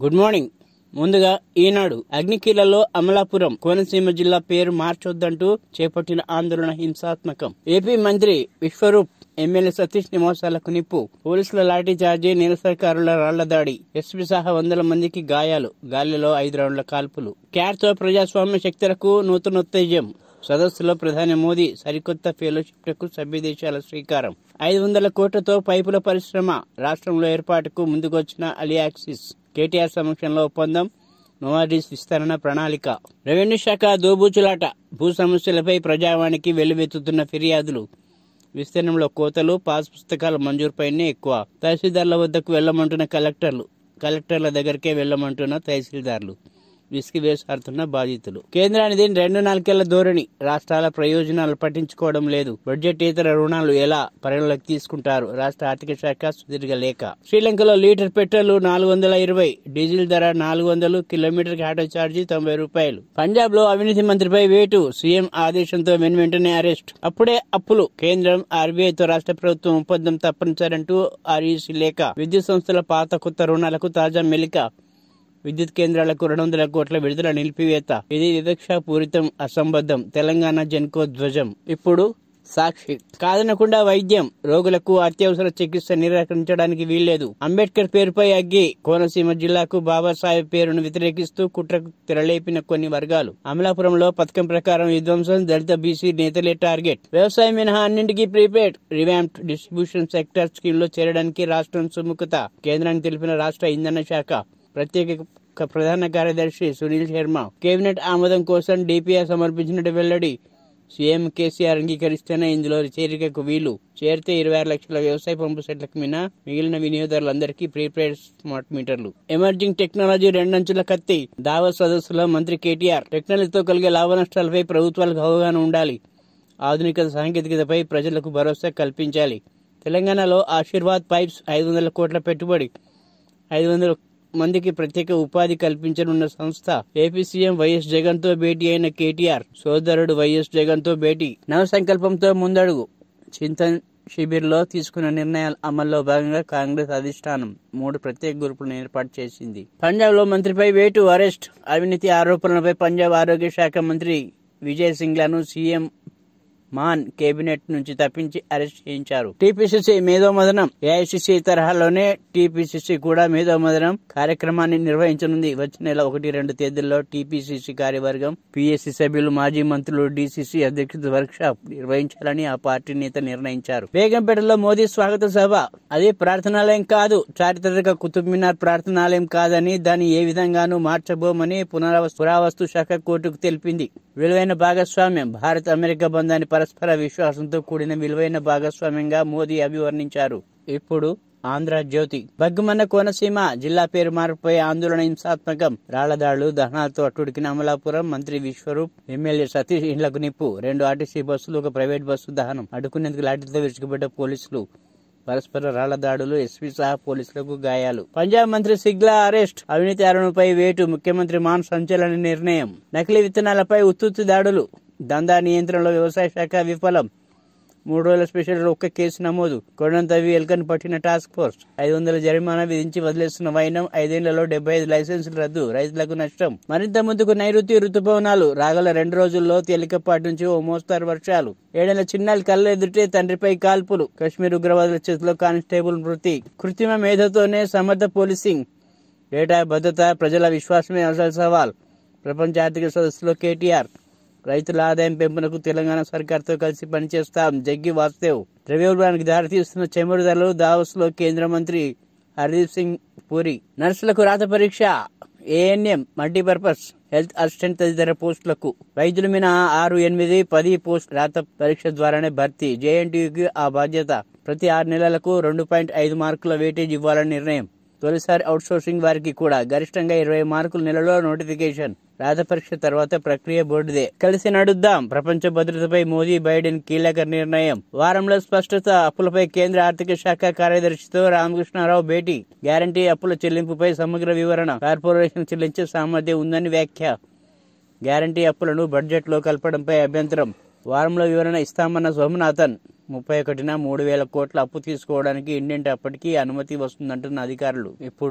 good morning ముందుగా ఈనాడు అగ్నికీలలో అమలాపురం కోనసీమ జిల్లా పేరు మార్చొద్దంటూ చేపట్టిన ఆందోళన హింసాత్మకం ఏపీ మంత్రి విశ్వరూప్ ఎమ్మెల్యే సతీష్ నివాసాలకు నిప్పు పోలీసుల లాఠీ చార్జీ నిరసనకారుల రాళ్ల దాడి ఎస్పీ సహా వందల మందికి గాయాలు గాలిలో ఐదు రౌండ్ల కాల్పులు క్యాట్తో ప్రజాస్వామ్య శక్తులకు నూతనోత్తేజం సదస్సులో ప్రధాని మోదీ సరికొత్త ఫెలోషిప్లకు సభ్య దేశాల శ్రీకారం ఐదు వందల కోట్లతో పైపుల పరిశ్రమ రాష్ట్రంలో ఏర్పాటుకు ముందుకొచ్చిన అలియాక్సిస్ కేటీఆర్ సమక్షంలో ఒప్పందం నోవాడిస్ విస్తరణ ప్రణాళిక రెవెన్యూ శాఖ దోబూచులాట భూ సమస్యలపై ప్రజావాణికి వెల్లువెత్తుతున్న ఫిర్యాదులు విస్తీర్ణంలో కోతలు పాస్ పుస్తకాల మంజూరుపైనే ఎక్కువ తహసీల్దార్ల వద్దకు వెళ్లమంటున్న కలెక్టర్లు కలెక్టర్ల దగ్గరికే వెళ్లమంటున్న తహసీల్దార్లు విసిగి వేసారుతున్న బాధితులు కేంద్రానిది రెండు నాలుగేళ్ల ధోరణి రాష్ట్రాల ప్రయోజనాలు పట్టించుకోవడం లేదు బడ్జెట్ ఇతర రుణాలు ఎలా పరిగణలోకి తీసుకుంటారు రాష్ట్ర ఆర్థిక శాఖ సుదీర్ఘ లేఖ శ్రీలంకలో లీటర్ పెట్రోల్ నాలుగు వందల ఇరవై డీజిల్ ధర నాలుగు వందలు కిలోమీటర్ ఆటో ఛార్జీ తొంభై రూపాయలు పంజాబ్ లో అవినీతి మంత్రిపై వేటు సీఎం ఆదేశంతో వెను వెంటనే అరెస్ట్ అప్పుడే అప్పులు కేంద్రం ఆర్బీఐతో రాష్ట్ర ప్రభుత్వం ఒప్పందం తప్పనిసరంటూ ఆర్ఈసీ లేఖ విద్యుత్ సంస్థల పాత కొత్త రుణాలకు తాజా మెలిక విద్యుత్ కేంద్రాలకు రెండు వందల కోట్ల విడుదల నిలిపివేత ఇది వివక్ష పూరితం అసంబద్ధం తెలంగాణ జన్కో ధ్వజం ఇప్పుడు సాక్షి కాదనకుండా వైద్యం రోగులకు అత్యవసర చికిత్స నిరాకరించడానికి వీల్లేదు అంబేద్కర్ పేరుపై అగ్గి కోనసీమ జిల్లాకు బాబాసాహెబ్ పేరును వ్యతిరేకిస్తూ కుట్రకు తెరలేపిన కొన్ని వర్గాలు అమలాపురంలో పథకం ప్రకారం విధ్వంసం దళిత బీసీ నేతలే టార్గెట్ వ్యవసాయం మినహా అన్నింటికీ prepaid revamped distribution sector scheme లో చేరడానికి రాష్ట్రం సుముఖత కేంద్రానికి తెలిపిన రాష్ట్ర ఇంధన శాఖ ప్రత్యేక క- ప్రధాన కార్యదర్శి సునీల్ శర్మ కేబినెట్ ఆమోదం కోసం డిపిఆర్ సమర్పించినట్టు వెల్లడి సీఎం కేసీఆర్ అంగీకరిస్తేనే ఇందులో చేరికకు వీలు చేరితే ఇరవై ఆరు లక్షల వ్యవసాయ పంపు సెట్లకు మిన మిగిలిన వినియోగదారులందరికీ ప్రీపెయిడ్ స్మార్ట్ మీటర్లు ఎమర్జింగ్ టెక్నాలజీ రెండంచుల కత్తి దావత్ సదస్సులో మంత్రి కేటీఆర్ టెక్నాలజీతో కలిగే లాభ నష్టాలపై ప్రభుత్వాలకు అవగాహన ఉండాలి ఆధునిక సాంకేతికతపై ప్రజలకు భరోసా కల్పించాలి తెలంగాణలో ఆశీర్వాద్ పైప్స్ ఐదు వందల కోట్ల పెట్టుబడి ఐదు వందల మందికి ప్రత్యేక ఉపాధి కల్పించనున్న సంస్థ ఏపీ సీఎం వైఎస్ జగన్ తో భేటీ అయిన కేటీఆర్ సోదరుడు వైఎస్ జగన్ తో భేటీ నవ సంకల్పంతో ముందడుగు చింతన్ శిబిర్లో తీసుకున్న నిర్ణయాల అమల్లో భాగంగా కాంగ్రెస్ అధిష్టానం మూడు ప్రత్యేక గ్రూపులను ఏర్పాటు చేసింది పంజాబ్ లో మంత్రిపై వేటు అరెస్ట్ అవినీతి ఆరోపణలపై పంజాబ్ ఆరోగ్య శాఖ మంత్రి విజయ్ సింగ్లాను సీఎం మాన్ కేబినెట్ నుంచి తప్పించి అరెస్ట్ చేయించారు టీపీసీసీ మేధోమదనం ఏఐసిసి తరహాలోనే టీపీసీసీ కూడా మేధోమదనం కార్యక్రమాన్ని నిర్వహించనుంది వచ్చే నెల ఒకటి రెండు తేదీల్లో టీపీసీసీ కార్యవర్గం పీఎస్సీ సభ్యులు మాజీ మంత్రులు డీసీసీ అధ్యక్షుడు వర్క్ షాప్ నిర్వహించాలని ఆ పార్టీ నేత నిర్ణయించారు బేగంపేటలో మోదీ స్వాగత సభ అది ప్రార్థనాలయం కాదు చారిత్రక కుతుబ్ మినార్ ప్రార్థనాలయం కాదని దాన్ని ఏ విధంగానూ మార్చబోమని పునరావస్తు పురావస్తు శాఖ కోర్టుకు తెలిపింది విలువైన భాగస్వామ్యం భారత్ అమెరికా బంధాన్ని పరస్పర విశ్వాసంతో కూడిన విలువైన భాగస్వామ్యంగా మోదీ అభివర్ణించారు ఇప్పుడు ఆంధ్ర జ్యోతి బగ్గుమన్న కోనసీమ జిల్లా పేరు మార్పుపై ఆందోళన హింసాత్మకం రాళ్లదాడులు దహనాలతో అట్టుడికిన అమలాపురం మంత్రి విశ్వరూప్ ఎమ్మెల్యే సతీష్ ఇండ్లకు నిప్పు రెండు ఆర్టీసీ బస్సులు ఒక ప్రైవేట్ బస్సు దహనం అడ్డుకునేందుకు లాఠీతో విరుచుకుపడ్డ పోలీసులు పరస్పర రాళ్ల దాడులు ఎస్పీ సహా పోలీసులకు గాయాలు పంజాబ్ మంత్రి సిగ్లా అరెస్ట్ అవినీతి ఆరోపణపై వేటు ముఖ్యమంత్రి మాన్ సంచలన నిర్ణయం నకిలీ విత్తనాలపై ఉత్తుత్తి దాడులు దందా నియంత్రణలో వ్యవసాయ శాఖ విఫలం మూడు రోజుల స్పెషల్ ఒక్క కేసు నమోదు కొండంతవి ఎల్కన్ పట్టిన టాస్క్ ఫోర్స్ ఐదు వందల జరిమానా విధించి వదిలేస్తున్న వైనం ఐదేళ్లలో డెబ్బై ఐదు లైసెన్సులు రద్దు రైతులకు నష్టం మరింత ముందుకు నైరుతి రుతుపవనాలు రాగల రెండు రోజుల్లో తేలికపాటి నుంచి ఓ మోస్తారు వర్షాలు ఏడేళ్ల చిన్నారి కళ్ళెదుటే తండ్రిపై కాల్పులు కశ్మీర్ ఉగ్రవాదుల చేతిలో కానిస్టేబుల్ మృతి కృత్రిమ మేధతోనే సమర్థ పోలీసింగ్ డేటా భద్రత ప్రజల విశ్వాసమే అసలు సవాల్ ప్రపంచ ఆర్థిక సదస్సులో కేటీఆర్ రైతుల ఆదాయం పెంపునకు తెలంగాణ సర్కార్తో కలిసి పనిచేస్తాం జగ్గి వాసుదేవ్ ద్రవ్యోల్బణానికి దారితీస్తున్న చమురు ధరలు దావోస్ లో కేంద్ర మంత్రి హర్దీప్ సింగ్ పూరి నర్సులకు రాత పరీక్ష ఏఎన్ఎం మల్టీపర్పస్ హెల్త్ అసిస్టెంట్ తదితర పోస్టులకు వైద్యుల మీద ఆరు ఎనిమిది పది పోస్ట్ రాత పరీక్ష ద్వారానే భర్తీ జేఎన్టీయూకి ఆ బాధ్యత ప్రతి ఆరు నెలలకు రెండు పాయింట్ ఐదు మార్కుల వెయిటేజ్ ఇవ్వాలని నిర్ణయం తొలిసారి అవుట్సోర్సింగ్ వారికి కూడా గరిష్టంగా ఇరవై మార్కుల నెలలో నోటిఫికేషన్ రాత పరీక్ష తర్వాత ప్రక్రియ బోర్డుదే కలిసి నడుద్దాం ప్రపంచ భద్రతపై మోదీ బైడెన్ కీలక నిర్ణయం వారంలో స్పష్టత అప్పులపై కేంద్ర ఆర్థిక శాఖ కార్యదర్శితో రామకృష్ణారావు భేటీ గ్యారంటీ అప్పుల చెల్లింపుపై సమగ్ర వివరణ కార్పొరేషన్ చెల్లించే సామర్థ్యం ఉందని వ్యాఖ్య గ్యారంటీ అప్పులను బడ్జెట్లో కలపడంపై అభ్యంతరం వారంలో వివరణ ఇస్తామన్న సోమనాథన్ ముప్పై ఒకటిన మూడు వేల కోట్ల అప్పు తీసుకోవడానికి ఇండియన్ అప్పటికీ అనుమతి వస్తుందంటున్న అధికారులు ఇప్పుడు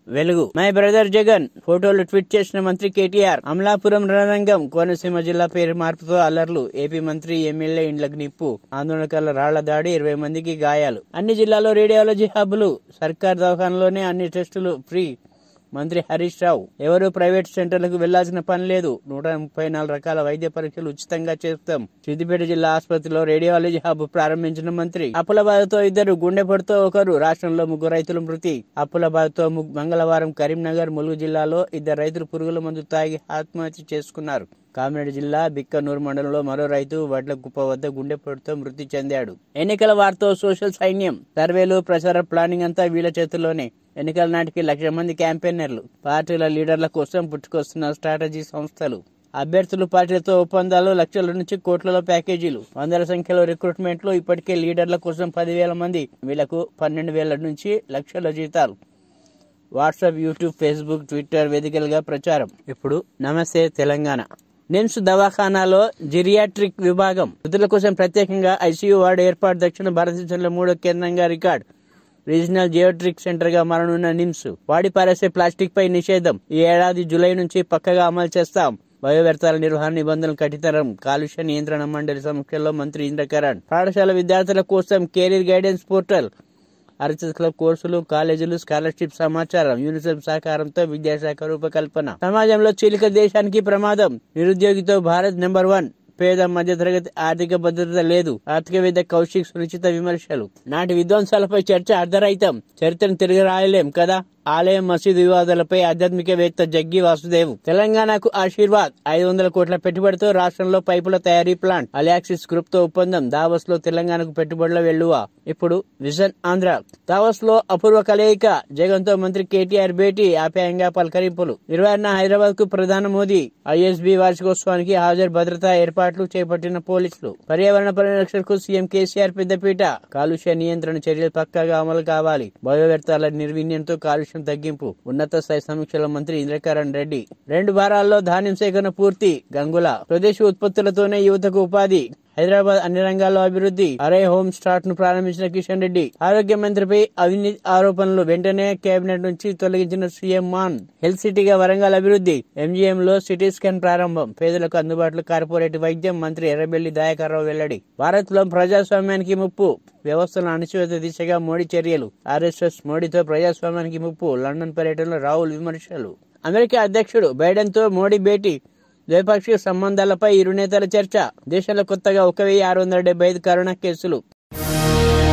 వెలుగు మై బ్రదర్ జగన్ ఫోటోలు ట్వీట్ చేసిన మంత్రి కేటీఆర్ అమలాపురం రణరంగం కోనసీమ జిల్లా పేరు మార్పుతో అల్లర్లు ఏపీ మంత్రి ఎమ్మెల్యే ఇండ్లకు నిప్పు ఆందోళనకారుల రాళ్ల దాడి ఇరవై మందికి గాయాలు అన్ని జిల్లాల్లో రేడియాలజీ హబ్లు సర్కార్ దవాఖానలోనే అన్ని టెస్టులు ఫ్రీ మంత్రి హరీష్ రావు ఎవరు ప్రైవేట్ సెంటర్లకు వెళ్లాల్సిన పని లేదు నూట ముప్పై నాలుగు రకాల వైద్య పరీక్షలు ఉచితంగా చేస్తాం సిద్దిపేట జిల్లా ఆసుపత్రిలో రేడియాలజీ హబ్ ప్రారంభించిన మంత్రి అప్పుల బాధతో ఇద్దరు గుండెపోటుతో ఒకరు రాష్ట్రంలో ముగ్గురు రైతులు మృతి అప్పుల బాధతో ము- మంగళవారం కరీంనగర్ ములుగు జిల్లాలో ఇద్దరు రైతులు పురుగుల మందు తాగి ఆత్మహత్య చేసుకున్నారు కామినేడు జిల్లా బిక్కనూరు మండలంలో మరో రైతు వడ్ల కుప్ప వద్ద గుండెపోటుతో మృతి చెందాడు ఎన్నికల వార్తో సోషల్ సైన్యం సర్వేలు ప్రచార ప్లానింగ్ అంతా వీళ్ళ చేతుల్లోనే ఎన్నికల నాటికి లక్ష మంది క్యాంపెయినర్లు పార్టీల లీడర్ల కోసం పుట్టుకొస్తున్న స్ట్రాటజీ సంస్థలు అభ్యర్థులు పార్టీలతో ఒప్పందాలు లక్షల నుంచి కోట్లలో ప్యాకేజీలు వందల సంఖ్యలో రిక్రూట్మెంట్లు ఇప్పటికే లీడర్ల కోసం పదివేల మంది వీళ్లకు పన్నెండు వేల నుంచి లక్షల జీతాలు వాట్సాప్ యూట్యూబ్ ఫేస్బుక్ ట్విట్టర్ వేదికలుగా ప్రచారం ఇప్పుడు నమస్తే తెలంగాణ నిమ్స్ దవాఖానాలో జిరియాట్రిక్ విభాగం వృద్ధుల కోసం ప్రత్యేకంగా ఐసీయూ వార్డు ఏర్పాటు దక్షిణ భారతదేశంలో మూడో కేంద్రంగా రికార్డ్ రీజనల్ జియోట్రిక్ సెంటర్ గా మారనున్న నిమ్స్ వాడి పారేసే ప్లాస్టిక్ పై నిషేధం ఈ ఏడాది జూలై నుంచి పక్కగా అమలు చేస్తాం బయో వ్యర్థాల నిర్వహణ నిబంధనలు కఠితరం కాలుష్య నియంత్రణ మండలి సమక్షంలో మంత్రి ఇంద్రకరణ్ పాఠశాల విద్యార్థుల కోసం కెరీర్ గైడెన్స్ పోర్టల్ అరచకుల కోర్సులు కాలేజీలు స్కాలర్షిప్ సమాచారం యూనిసెఫ్ సహకారంతో విద్యాశాఖ రూపకల్పన సమాజంలో చీలిక దేశానికి ప్రమాదం నిరుద్యోగితో భారత్ నెంబర్ వన్ పేద మధ్యతరగతి ఆర్థిక భద్రత లేదు ఆర్థికవేత్త కౌశిక్ సునిశ్చిత విమర్శలు నాటి విధ్వంసాలపై చర్చ అర్ధరహితం చరిత్రను తిరిగి రాయలేం కదా ఆలయం మసీదు వివాదాలపై ఆధ్యాత్మికవేత్త జగ్గి వాసుదేవ్ తెలంగాణకు ఆశీర్వాద్ ఐదు వందల కోట్ల పెట్టుబడితో రాష్ట్రంలో పైపుల తయారీ ప్లాంట్ అలియాక్సిస్ గ్రూప్ తో ఒప్పందం దావోస్ లో తెలంగాణకు పెట్టుబడుల వెళ్లువ ఇప్పుడు విజన్ ఆంధ్ర దావోస్ లో అపూర్వ కలయిక జగన్ తో మంత్రి కేటీఆర్ భేటీ ఆప్యాయంగా పలకరింపులు నిర్వహణ హైదరాబాద్ కు ప్రధాని మోదీ ఐఎస్బి వార్షికోత్సవానికి హాజరు భద్రతా ఏర్పాట్లు చేపట్టిన పోలీసులు పర్యావరణ పరిరక్షణకు సీఎం కేసీఆర్ పెద్దపీట కాలుష్య నియంత్రణ చర్యలు పక్కాగా అమలు కావాలి బయో వ్యర్థాల నిర్వీర్యంతో కాలుష్యం తగ్గింపు ఉన్నత స్థాయి సమీక్షల మంత్రి ఇంద్రకరణ్ రెడ్డి రెండు వారాల్లో ధాన్యం సేకరణ పూర్తి గంగుల స్వదేశీ ఉత్పత్తులతోనే యువతకు ఉపాధి హైదరాబాద్ అన్ని రంగాల్లో అభివృద్ధి అరే హోమ్ స్టార్ట్ ను ప్రారంభించిన కిషన్ రెడ్డి ఆరోగ్య మంత్రిపై అవినీతి ఆరోపణలు వెంటనే కేబినెట్ నుంచి తొలగించిన సీఎం మాన్ హెల్త్ సిటీగా వరంగల్ అభివృద్ధి ఎంజీఎం లో సిటీ స్కాన్ ప్రారంభం పేదలకు అందుబాటులో కార్పొరేట్ వైద్యం మంత్రి ఎర్రబెల్లి దయాకర్రావు వెల్లడి భారత్ లో ప్రజాస్వామ్యానికి ముప్పు వ్యవస్థలను అణచివేత దిశగా మోడీ చర్యలు ఆర్ఎస్ఎస్ మోడీతో ప్రజాస్వామ్యానికి ముప్పు లండన్ పర్యటనలో రాహుల్ విమర్శలు అమెరికా అధ్యక్షుడు బైడెన్ తో మోడీ భేటీ ద్వైపాక్షిక సంబంధాలపై ఇరు నేతల చర్చ దేశంలో కొత్తగా ఒక వెయ్యి ఆరు వందల డెబ్బై ఐదు కరోనా కేసులు